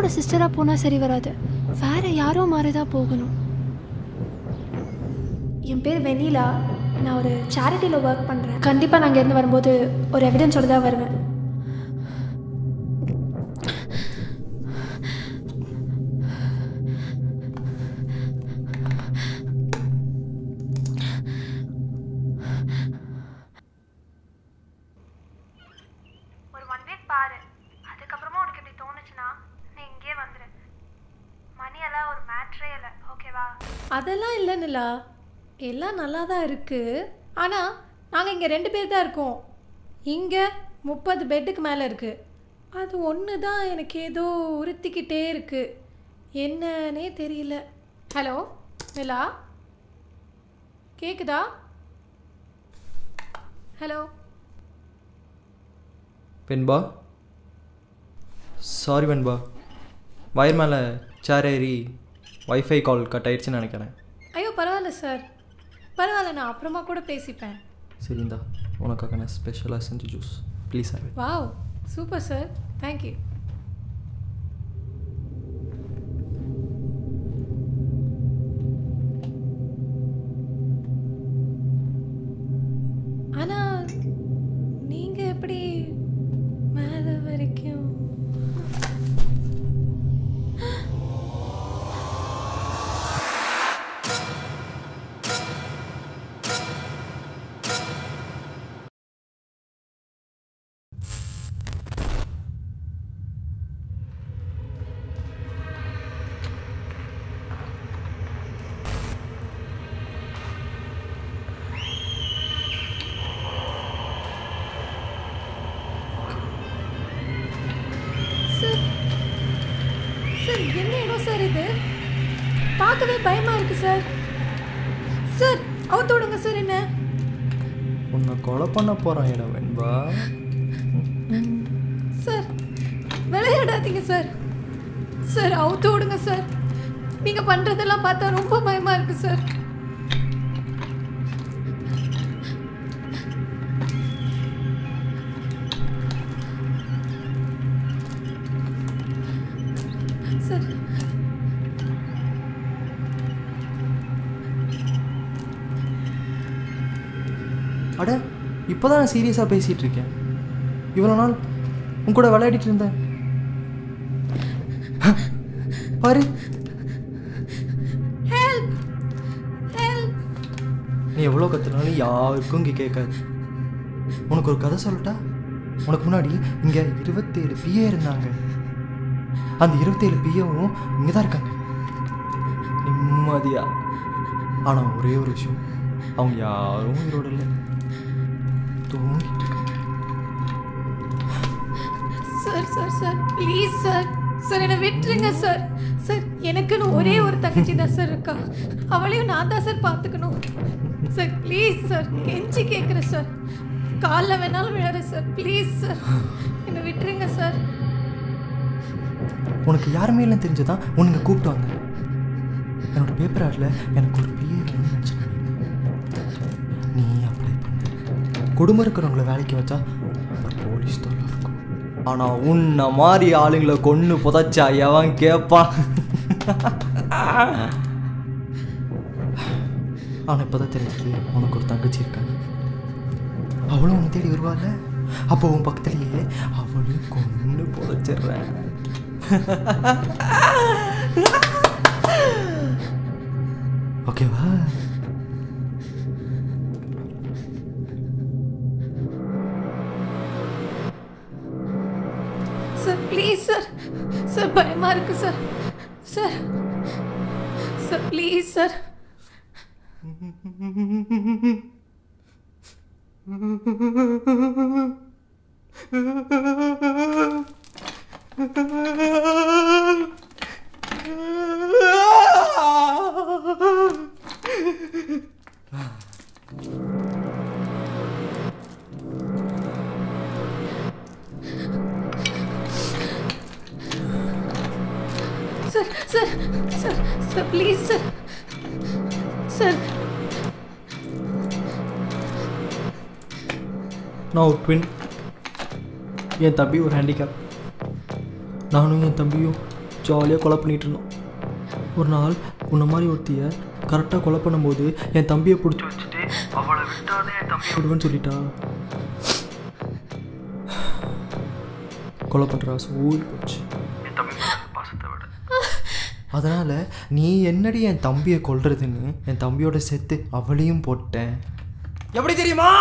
சிஸ்டராக போனால் சரி வராது வேற யாரோ மாதிரி தான் போகணும் என் பேர் வெண்ணிலா நான் ஒரு சேரிட்டியில் ஒர்க் பண்ணுறேன் கண்டிப்பாக நான் இங்கேருந்து வரும்போது ஒரு எவிடன்ஸோடு தான் வருவேன் ஒரு ஒன் வீக் பாரு அதுக்கப்புறமா உனக்கு இப்படி தோணுச்சுன்னா நீ இங்கேயே வந்துரு மணி எல்லாம் ஒரு மேட்ரே இல்லை ஓகேவா அதெல்லாம் இல்லை நிலா எல்லாம் நல்லா தான் இருக்குது ஆனால் நாங்கள் இங்கே ரெண்டு பேர் தான் இருக்கோம் இங்கே முப்பது பெட்டுக்கு மேலே இருக்குது அது ஒன்று தான் எனக்கு ஏதோ உறுத்திக்கிட்டே இருக்குது என்னன்னே தெரியல ஹலோ நிலா கேக்குதா hello Venba sorry Venba wire மேலே சேர் ஏறி வைஃபை கால் கட் ஆயிடுச்சுன்னு நினைக்கிறேன் ஐயோ பரவாயில்ல சார் பரவாயில்ல நான் அப்புறமா கூட பேசிப்பேன் சரிந்தா உனக்காக நான் ஸ்பெஷலாக செஞ்சு ஜூஸ் ப்ளீஸ் ஆவே வாவ் சூப்பர் சார் தேங்க்யூ ஆனால் நீங்கள் எப்படி மேலே வரைக்கும் சார் சார் என்ன இடம் சார் இது பார்க்கவே பயமா இருக்கு சார் சார் அவுத்து விடுங்க சார் என்ன உன்னை கொலை பண்ண போகிறான் இடம் வெண்பா சார் விளையாடாதீங்க சார் சார் அவுத்து விடுங்க சார் நீங்க பண்றதெல்லாம் பார்த்தா ரொம்ப பயமா இருக்கு சார் சார் அட இப்போ தான் நான் சீரியஸாக பேசிகிட்டு இருக்கேன் இவ்வளோ நாள் உன் கூட விளையாடிட்டு இருந்தேன் பாரு ஹெல்ப் ஹெல்ப் நீ எவ்வளோ கற்றுனாலும் யாருக்கும் இங்கே கேட்காது உனக்கு ஒரு கதை சொல்லட்டா உனக்கு முன்னாடி இங்கே இருபத்தேழு பிஏ இருந்தாங்க அந்த இருபத்தேழு பிஏவும் இங்கே தான் இருக்காங்க நிம்மதியா ஆனால் ஒரே ஒரு விஷயம் அவங்க யாரும் உயிரோட இல்லை தூங்கிட்டு இருக்காங்க sir sir sir please sir sir என்னை விட்டுருங்க சார் சார் எனக்குன்னு ஒரே ஒரு தங்கச்சி தான் சார் இருக்கா அவளையும் நான் தான் சார் பார்த்துக்கணும் சார் ப்ளீஸ் சார் கெஞ்சி கேட்குறேன் சார் காலில் வேணாலும் விழறேன் சார் ப்ளீஸ் சார் என்னை விட்டுருங்க சார் உனக்கு யாருமே இல்லைன்னு தெரிஞ்சதான் உனக்கு கூப்பிட்டு வந்தேன் என்னோட பேப்பர் ஆர்டில் எனக்கு ஒரு பிஏ வேணும்னு நினச்சேன் நீ அப்ளை பண்ண குடும்பம் இருக்கிறவங்கள வேலைக்கு வச்சா அப்புறம் போலீஸ் தொல்லை இருக்கும் ஆனால் உன்னை மாதிரி ஆளுங்களை கொன்று புதைச்சா எவன் கேட்பான் ஆனால் இப்போ தான் தெரிஞ்சது உனக்கு ஒரு தங்கச்சி இருக்காங்க அவளும் உன்னை தேடி வருவாள்ல அப்போ உன் பக்கத்துலேயே அவளையும் கொன்று புதைச்சிடுறேன் ஓகேவா சார் ப்ளீஸ் சார் சார் பயமாக இருக்கு sir sir sir please sir sir sir sir sir please sir sir நான் ஒரு ட்வின் என் தம்பி ஒரு ஹேண்டிகேப் நானும் என் தம்பியும் ஜாலியாக கொலை பண்ணிட்டு இருந்தோம் ஒரு நாள் உன்ன மாதிரி ஒருத்திய கரெக்டாக கொலை பண்ணும்போது என் தம்பியை பிடிச்சி வச்சுட்டு அவளை விட்டாதே என் தம்பி விடுவேன்னு சொல்லிட்டா கொலை பண்ணுற ஆசை ஓடி போச்சு என் தம்பி பாசத்தை விட அதனால் நீ என்னடி என் தம்பியை கொல்றதுன்னு என் தம்பியோட சேர்த்து அவளையும் போட்டேன் எப்படி தெரியுமா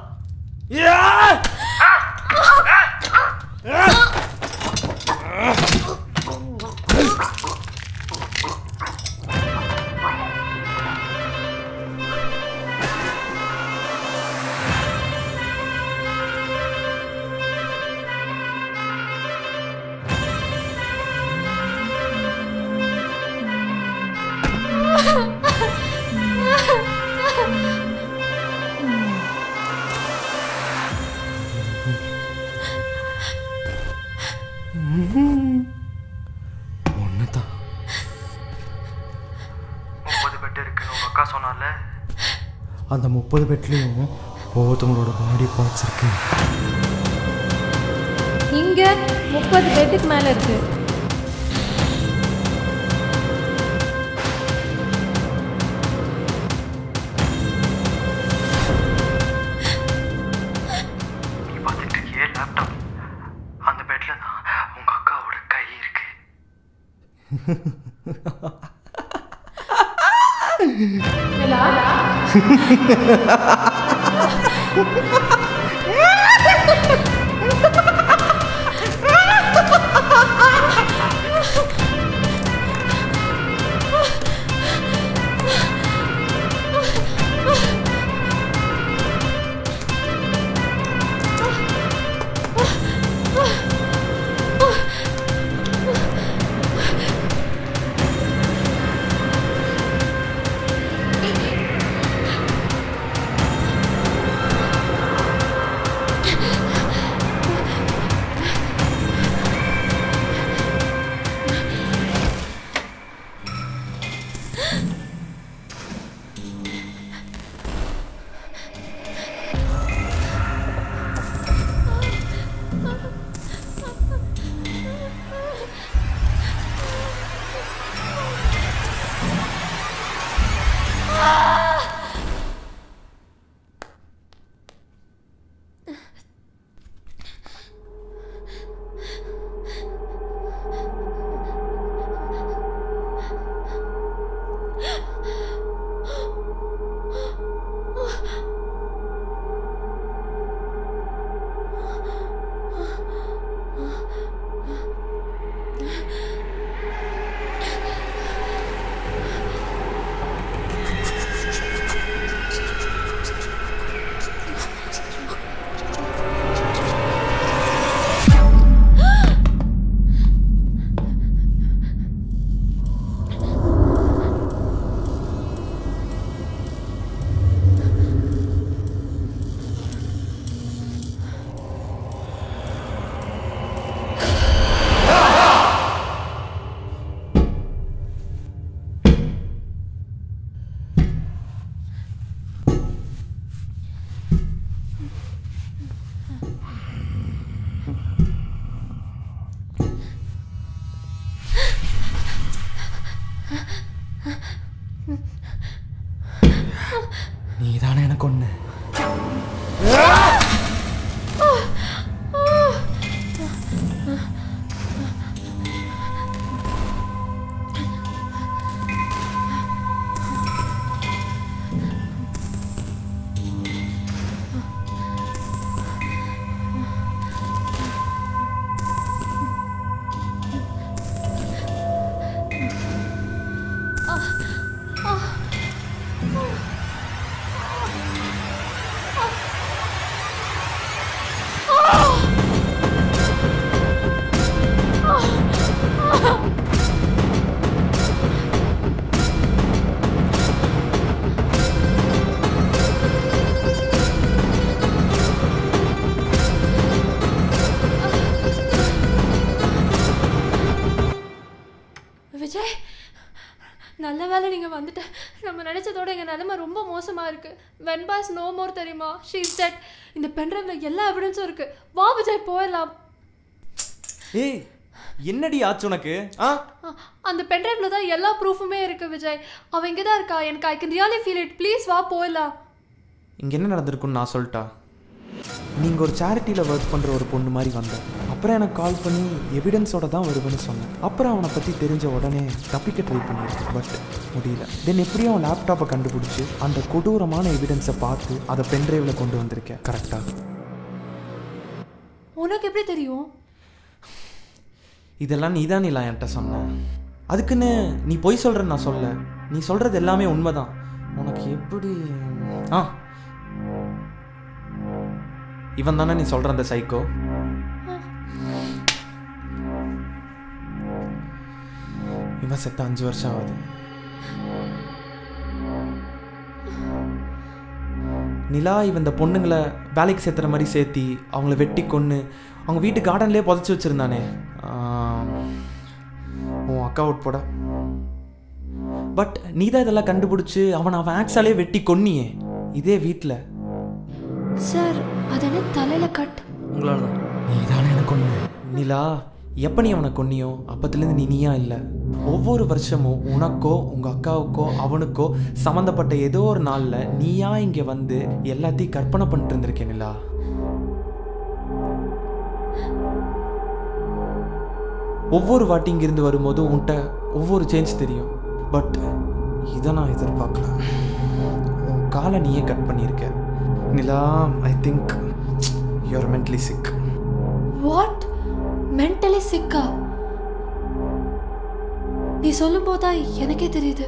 ஒன்று தான் முப்பது பெட் இருக்குன்னு உங்கள் அக்கா சொன்னால அந்த முப்பது பெட்லேயும் ஒவ்வொருத்தவங்களோட பாடி பார்ட்ஸ் இருக்கு இங்க முப்பது பெட்டுக்கு மேல இருக்கு நீ பார்த்துட்டு இருக்கியே லேப்டாப் அந்த பெட்டில் தான் உங்கள் அக்காவோட கை இருக்கு நீ தானே எனக்கு ஒன்று விஜய் நல்ல வேளை நீங்கள் வந்துட்ட நம்ம நினச்சதோட எங்கள் நிலைமை ரொம்ப மோசமாக இருக்குது வென்பாஸ் நோ மோர் தெரியுமா ஷீஸ் டெட் இந்த பென்ட்ரைவில் எல்லா எவிடன்ஸும் இருக்குது வா விஜய் போயிடலாம் ஏய் என்னடி ஆச்சு உனக்கு ஆ அ- அந்த பென்ட்ரைவ்ல தான் எல்லா ப்ரூஃபுமே இருக்கு விஜய் அவ இங்கே தான் இருக்கா எனக்கு I can really feel it please வா போயிடலாம் இங்கே என்ன நடந்திருக்குன்னு நான் சொல்லிட்டா நீங்கள் ஒரு சேரிட்டியில் ஒர்க் பண்ணுற ஒரு பொண்ணு மாதிரி வந்தேன் அப்புறம் எனக்கு கால் பண்ணி எவிடன்ஸோட தான் வருவேன்னு சொன்னேன் அப்புறம் அவனை பற்றி தெரிஞ்ச உடனே தப்பிக்க ட்ரை பண்ணியிருக்கேன் பட் முடியல தென் எப்படியும் அவன் லேப்டாப்பை கண்டுபிடிச்சி அந்த கொடூரமான எவிடன்ஸை பார்த்து அதை பென்ட்ரைவில் கொண்டு வந்திருக்கேன் கரெக்டாக உனக்கு எப்படி தெரியும் இதெல்லாம் நீ தான் நீலா என்கிட்ட சொன்ன அதுக்குன்னு நீ பொய் சொல்கிறேன்னு நான் சொல்ல நீ சொல்கிறது எல்லாமே உண்மைதான் உனக்கு எப்படி ஆ இவன் தானே நீ சொல்கிற அந்த சைக்கோ இவன் செத்த அஞ்சு வருஷம் ஆகுது நிலா இவன் இந்த பொண்ணுங்களை வேலைக்கு சேர்த்துற மாதிரி சேர்த்தி அவங்கள வெட்டி கொன்று அவங்க வீட்டு கார்டன்லேயே புதைச்சி வச்சுருந்தானே உன் அக்கா உட்பட பட் நீ தான் இதெல்லாம் கண்டுபிடிச்சி அவனை அவன் ஆக்ஸாலே வெட்டி கொன்னியே இதே வீட்டில் சார் அது என்ன தலையில கட் உங்களால தான் நீ தானே எனக்கு ஒன்று நிலா எப்போ நீ அவனை கொன்னியோ அப்பத்துலேருந்து நீ நீயா இல்லை ஒவ்வொரு வருஷமும் உனக்கோ உங்கள் அக்காவுக்கோ அவனுக்கோ சம்மந்தப்பட்ட ஏதோ ஒரு நாளில் நீயா இங்கே வந்து எல்லாத்தையும் கற்பனை பண்ணிட்டு இருந்திருக்கேன் நிலா ஒவ்வொரு வாட்டி இங்கிருந்து வரும்போதும் உன்கிட்ட ஒவ்வொரு சேஞ்ச் தெரியும் பட் இதை நான் எதிர்பார்க்கல உன் காலை நீயே கட் பண்ணியிருக்க Nila I think you are mentally sick what mentally சிக்கா நீ சொல்லும் போதா எனக்கே தெரியுது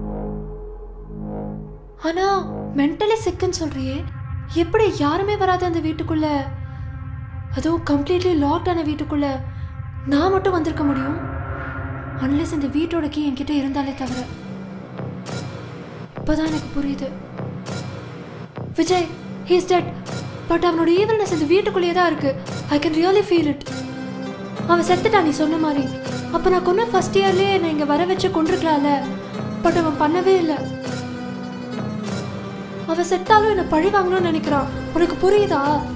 ஆனா மென்டலி சிக்குன்னு சொல்றியே எப்படி யாருமே வராத அந்த வீட்டுக்குள்ள அதுவும் கம்ப்ளீட்லி லாக்டான வீட்டுக்குள்ள நான் மட்டும் வந்திருக்க முடியும் அன்லெஸ் இந்த வீட்டோட கீ என்கிட்ட இருந்தாலே தவிர இப்பதான் எனக்கு புரியுது விஜய் ஹீஸ் டெட் பட் அவனோட ஈவல்னஸ் இந்த வீட்டுக்குள்ளேயே தான் இருக்கு I can really feel it அவன் செத்துட்டான் நீ சொன்ன மாதிரி அப்போ நான் கொன்ன ஃபர்ஸ்ட் இயர்லேயே என்னை இங்கே வர வச்சு கொண்டிருக்கலாம்ல பட் அவன் பண்ணவே இல்லை அவன் செத்தாலும் என்னை பழி வாங்கணும்னு நினைக்கிறான் உனக்கு புரியுதா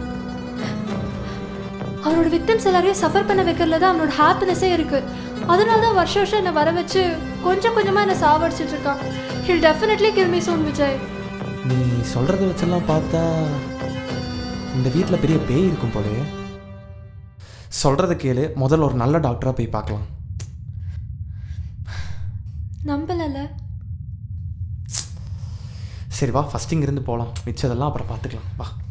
அவனோட விக்டிம்ஸ் எல்லாரையும் சஃபர் பண்ண வைக்கிறதுல தான் அவனோட ஹாப்பினஸே இருக்கு அதனால தான் வருஷம் வருஷம் என்னை வர வச்சு கொஞ்சம் கொஞ்சமாக என்னை சாவடிச்சிட்டு இருக்கான் ஹில் டெஃபினெட்லி கில் மீ சோன் விஜய் நீ சொல்கிறத வச்செல்லாம் பார்த்தா இந்த வீட்டில் பெரிய பேய் இருக்கும் போலயே சொல்கிறத கேளு முதல்ல ஒரு நல்ல டாக்டராக போய் பார்க்கலாம் நம்பலல சரி வா ஃபஸ்ட் இங்கேருந்து போகலாம் மிச்சதெல்லாம் அப்புறம் பார்த்துக்கலாம் வா